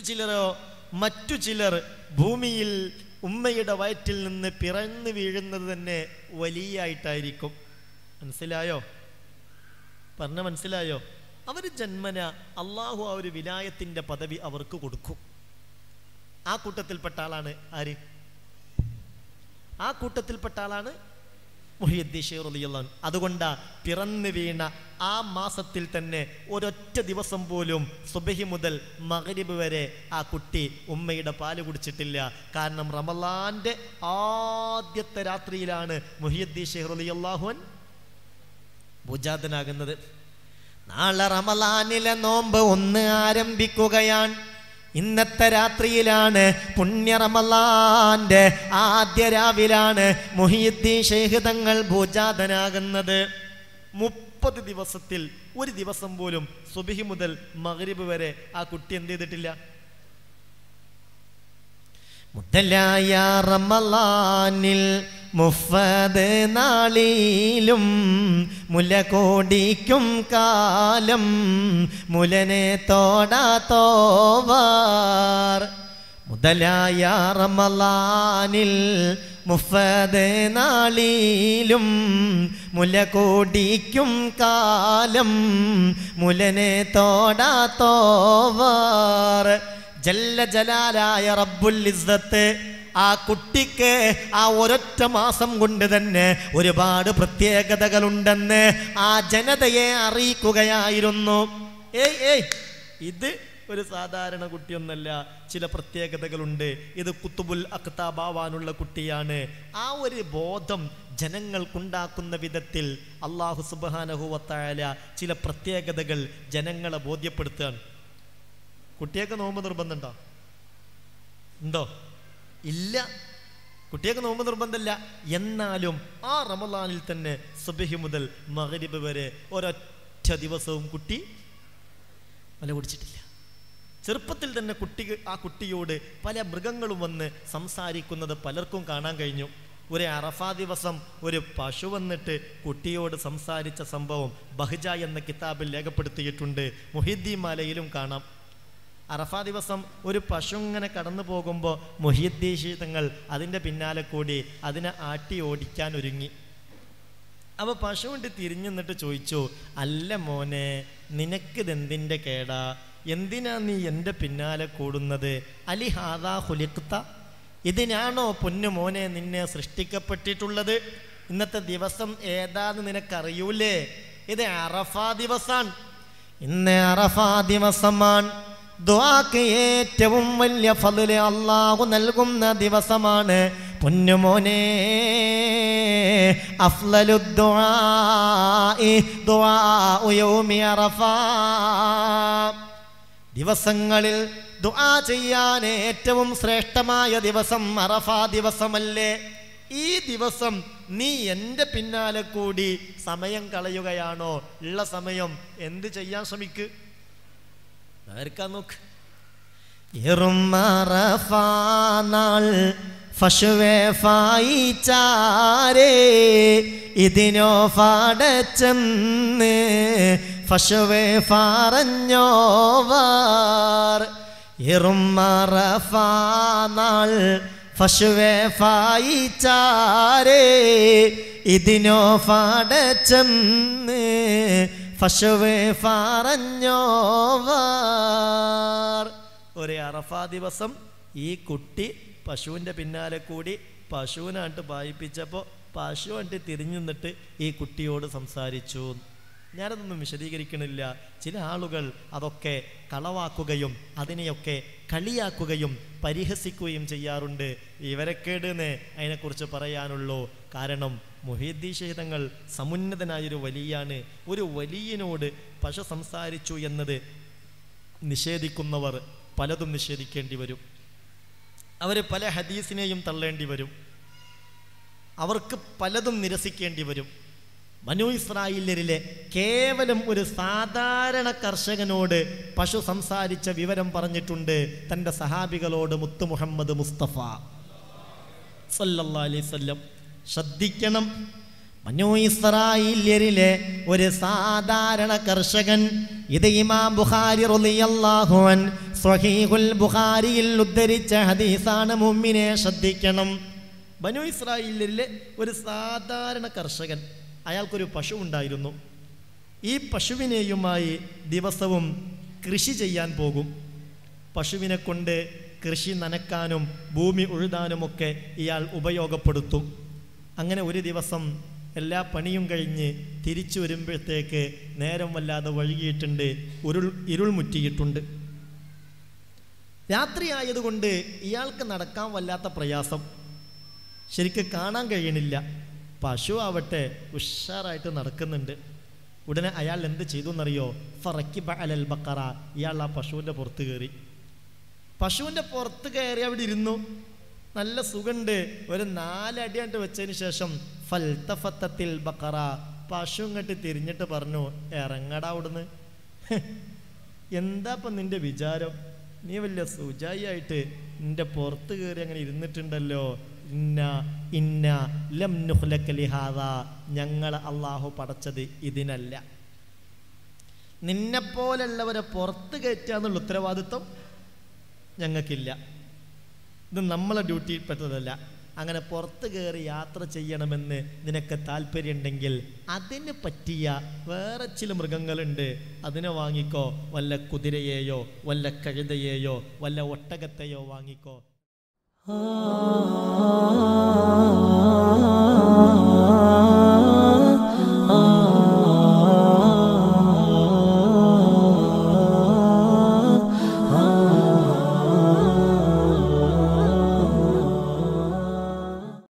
ചിലരോ മറ്റു ചിലർ ഭൂമിയിൽ ഉമ്മയുടെ വയറ്റിൽ നിന്ന് പിറന്നു വീഴുന്നത് തന്നെ വലിയായിട്ടായിരിക്കും മനസ്സിലായോ പറഞ്ഞ മനസ്സിലായോ അവർ ജന്മന അള്ളാഹു ആ ഒരു വിലായത്തിന്റെ പദവി അവർക്ക് കൊടുക്കും ആ കൂട്ടത്തിൽപ്പെട്ട ആളാണ് ആര് ആ കൂട്ടത്തിൽപ്പെട്ട ആളാണ് മുഹിയുദ്ദീൻ ഷെയ്ർ റളിയല്ലാഹു അൻഹു. അതുകൊണ്ടാ പിറന്നു വീണ ആ മാസത്തിൽ തന്നെ ഒരൊറ്റ ദിവസം പോലും സുബഹി മുതൽ മഗ്രിബ് വരെ ആ കുട്ടി ഉമ്മയുടെ പാല് കുടിച്ചിട്ടില്ല കാരണം റമലാന്റെ ആദ്യത്തെ രാത്രിയിലാണ് മുഹിയുദ്ദീൻ ഷെയ്ർ റളിയല്ലാഹു അൻഹു ഭുജാതനാകുന്നത് നാളെ റമലാനിലെ നോമ്പ് ഒന്ന് ആരംഭിക്കുകയാണ് ഇന്നത്തെ രാത്രിയിലാണ് പുണ്യ റമലാന്റെ ആദ്യ രാവിലാണ് മുഹിയുദ്ദീൻ ഷെയ്ഖ് തങ്ങൾ ഭൂജാതനാകുന്നത് മുപ്പത് ദിവസത്തിൽ ഒരു ദിവസം പോലും സുബിഹി മുതൽ മഗ്രിബ് വരെ ആ കുട്ടി എന്ത് ചെയ്തിട്ടില്ല മുതലായ റമലാനിൽ മുഫത് നാളിലും മുല കോടിക്കും കാലം മുലനെ തോടാത്തോവാർ മുതലായ റമലാനിൽ മുഫത് നാളിലും മുല കോടിക്കും കാലം മുലനെ തോടാത്തോവാർ ജല്ല ജലാലായ റബ്ബുൽ ഇസ്സത്ത് ആ കുട്ടിക്ക് ആ ഒരൊറ്റ മാസം കൊണ്ട് തന്നെ ഒരുപാട് പ്രത്യേകതകളുണ്ടെന്ന് ആ ജനതയെ അറിയിക്കുകയായിരുന്നു ഏയ് ഏയ് ഇത് ഒരു സാധാരണ കുട്ടിയൊന്നല്ല ചില പ്രത്യേകതകളുണ്ട് ഇത് കുത്തുബുൽ അക്താബാവാനുള്ള കുട്ടിയാണ് ആ ഒരു ബോധം ജനങ്ങൾക്കുണ്ടാക്കുന്ന വിധത്തിൽ അള്ളാഹു സുബാനഹുവത്തായ ചില പ്രത്യേകതകൾ ജനങ്ങളെ ബോധ്യപ്പെടുത്തുകയാണ് കുട്ടിയൊക്കെ നോമ്പ് നിർബന്ധമുണ്ടോ ഉണ്ടോ ഇല്ല കുട്ടിയൊക്കെ നോമ്പ് നിർബന്ധമില്ല എന്നാലും ആ റമലാനിൽ തന്നെ സുബഹി മുതൽ മഗ്രിബ് വരെ ഒരൊറ്റ ദിവസവും കുട്ടി മല കുടിച്ചിട്ടില്ല ചെറുപ്പത്തിൽ തന്നെ കുട്ടി ആ കുട്ടിയോട് പല മൃഗങ്ങളും വന്ന് സംസാരിക്കുന്നത് പലർക്കും കാണാൻ കഴിഞ്ഞു ഒരു അറഫാ ദിവസം ഒരു പശു വന്നിട്ട് കുട്ടിയോട് സംസാരിച്ച സംഭവം ബഹ്ജ എന്ന കിതാബിൽ രേഖപ്പെടുത്തിയിട്ടുണ്ട് മുഹിദ്ദീൻ മാലയിലും കാണാം അറഫാ ദിവസം ഒരു പശു ഇങ്ങനെ കടന്നു പോകുമ്പോൾ മുഹിയുദ്ദീഷി തങ്ങൾ അതിൻ്റെ പിന്നാലെ കൂടി അതിനെ ആട്ടി ഓടിക്കാൻ ഒരുങ്ങി അപ്പോൾ പശു കൊണ്ട് തിരിഞ്ഞു നിന്നിട്ട് ചോദിച്ചു അല്ല മോനെ നിനക്കിതെന്തിൻ്റെ കേടാ എന്തിനാ നീ എൻ്റെ പിന്നാലെ കൂടുന്നത് അലി ഹാദാ ഹുലിക്ത ഇതിനാണോ പൊന്നു മോനെ നിന്നെ സൃഷ്ടിക്കപ്പെട്ടിട്ടുള്ളത് ഇന്നത്തെ ദിവസം ഏതാന്ന് നിനക്കറിയൂലേ ഇത് അറഫാ ദിവസാണ് ഇന്ന് അറഫാ ദിവസമാണ് ദ്വാക്ക് ഏറ്റവും വലിയ ഫതില് അള്ളാഹു നൽകുന്ന ദിവസമാണ് പൊന്നുമോനെ അഫ്ലലു ദുആഇ ദുആഉ യൗമി അറഫാ ദിവസങ്ങളിൽ ദുആ ചെയ്യാൻ ഏറ്റവും ശ്രേഷ്ഠമായ ദിവസം അറഫാ ദിവസമല്ലേ ഈ ദിവസം നീ എൻ്റെ പിന്നാലെ കൂടി സമയം കളയുകയാണോ ഉള്ള സമയം എന്ത് ചെയ്യാൻ ശ്രമിക്ക് ആർക്കാൻ നോക്ക് എറുമറഫാനാൾ ഫഷുവേ ഫായിച്ചാരേ ഇതിനോ ഫാടച്ചെന്ന് ഫഷുവേ ഫാറഞ്ഞോവാർ എറുമറഫാനാൾ ഫഷുവേ ഫായിച്ചാരേ ഇതിനോ ഫാടച്ചെന്ന് ഫഷുവേ ഫാറഞ്ഞോവാർ ഒരു അറഫാ ദിവസം ഈ കുട്ടി പശുവിൻ്റെ പിന്നാലെ കൂടി പശുവിനായിട്ട് പായിപ്പിച്ചപ്പോൾ പശു കണ്ട് തിരിഞ്ഞു നിന്നിട്ട് ഈ കുട്ടിയോട് സംസാരിച്ചു ഞാനതൊന്നും വിശദീകരിക്കണില്ല ചില ആളുകൾ അതൊക്കെ കളവാക്കുകയും അതിനെയൊക്കെ കളിയാക്കുകയും പരിഹസിക്കുകയും ചെയ്യാറുണ്ട് വിവരക്കേടെന്ന് അതിനെക്കുറിച്ച് പറയാനുള്ളൂ കാരണം മൊഹീദ്ദീൻ ഷഹിതങ്ങൾ സമുന്നതനായൊരു വലിയാണ് ഒരു വലിയനോട് പശു സംസാരിച്ചു എന്നത് നിഷേധിക്കുന്നവർ പലതും നിഷേധിക്കേണ്ടി വരും അവർ പല ഹദീസിനെയും തള്ളേണ്ടി വരും അവർക്ക് പലതും നിരസിക്കേണ്ടി വരും മനു ഇസ്രായേലരിലെ കേവലം ഒരു സാധാരണ കർഷകനോട് പശു സംസാരിച്ച വിവരം പറഞ്ഞിട്ടുണ്ട് തൻ്റെ സഹാബികളോട് മുത്തു മുഹമ്മദ് മുസ്തഫ സല്ലല്ലാഹു അലൈഹി വസല്ലം ശ്രദ്ധിക്കണം മനു ഇസ്രായേല്യരിലെ ഒരു സാധാരണ കർഷകൻ ഇത് ഇമാം ബുഖാരി റളിയല്ലാഹു അൻ സ്വഹീഹുൽ ബുഖാരിയിൽ ഉദ്ധരിച്ച ഹദീസാണ് മുമ്മിനെ ശ്രദ്ധിക്കണം ബനു ഇസ്രായേലിലെ ഒരു സാധാരണ കർഷകൻ അയാൾക്കൊരു പശു ഉണ്ടായിരുന്നു ഈ പശുവിനെയുമായി ദിവസവും കൃഷി ചെയ്യാൻ പോകും പശുവിനെ കൊണ്ട് കൃഷി നനക്കാനും ഭൂമി ഉഴുതാനുമൊക്കെ ഇയാൾ ഉപയോഗപ്പെടുത്തും അങ്ങനെ ഒരു ദിവസം എല്ലാ പണിയും കഴിഞ്ഞ് തിരിച്ചു വരുമ്പോഴത്തേക്ക് നേരം വല്ലാതെ വഴുകിയിട്ടുണ്ട് ഉരുൾ ഇരുൾ മുറ്റിയിട്ടുണ്ട് രാത്രിയായതുകൊണ്ട് ഇയാൾക്ക് നടക്കാൻ വല്ലാത്ത പ്രയാസം ശരിക്ക് കാണാൻ കഴിയണില്ല പശു ആവട്ടെ ഉഷാറായിട്ട് നടക്കുന്നുണ്ട് ഉടനെ അയാൾ എന്ത് ചെയ്തു എന്നറിയോ ഫറക്കി അലൽ ബക്കറ ഇയാൾ ആ പശുവിൻ്റെ പുറത്ത് കയറി പശുവിൻ്റെ പുറത്ത് കയറി അവിടെ ഇരുന്നു നല്ല സുഖണ്ട് ഒരു നാലടിയാണ്ട് വെച്ചതിന് ശേഷം ഫൽത്തഫത്തത്തിൽ ബക്കറ പശു ഇങ്ങോട്ട് തിരിഞ്ഞിട്ട് പറഞ്ഞു ഇറങ്ങടാ അവിടുന്ന് എന്താ ഇപ്പം നിന്റെ വിചാരം നീ വലിയ സുജായി ആയിട്ട് നിന്റെ പുറത്ത് കയറി അങ്ങനെ ഇരുന്നിട്ടുണ്ടല്ലോ ഇന്ന ഇന്ന ലം നുഹ്ലക്കലിഹാദ ഞങ്ങൾ അള്ളാഹു പടച്ചത് ഇതിനല്ല നിന്നെപ്പോലുള്ളവരെ പുറത്ത് കയറ്റുക എന്നുള്ള ഉത്തരവാദിത്വം ഞങ്ങൾക്കില്ല ഇത് നമ്മളെ ഡ്യൂട്ടിയിൽ പെട്ടതല്ല അങ്ങനെ പുറത്ത് കയറി യാത്ര ചെയ്യണമെന്ന് നിനക്ക് താല്പര്യമുണ്ടെങ്കിൽ അതിന് പറ്റിയ വേറെ ചില മൃഗങ്ങളുണ്ട് അതിനെ വാങ്ങിക്കോ വല്ല കുതിരയെയോ വല്ല കഴുതയെയോ വല്ല ഒട്ടകത്തെയോ വാങ്ങിക്കോ ആ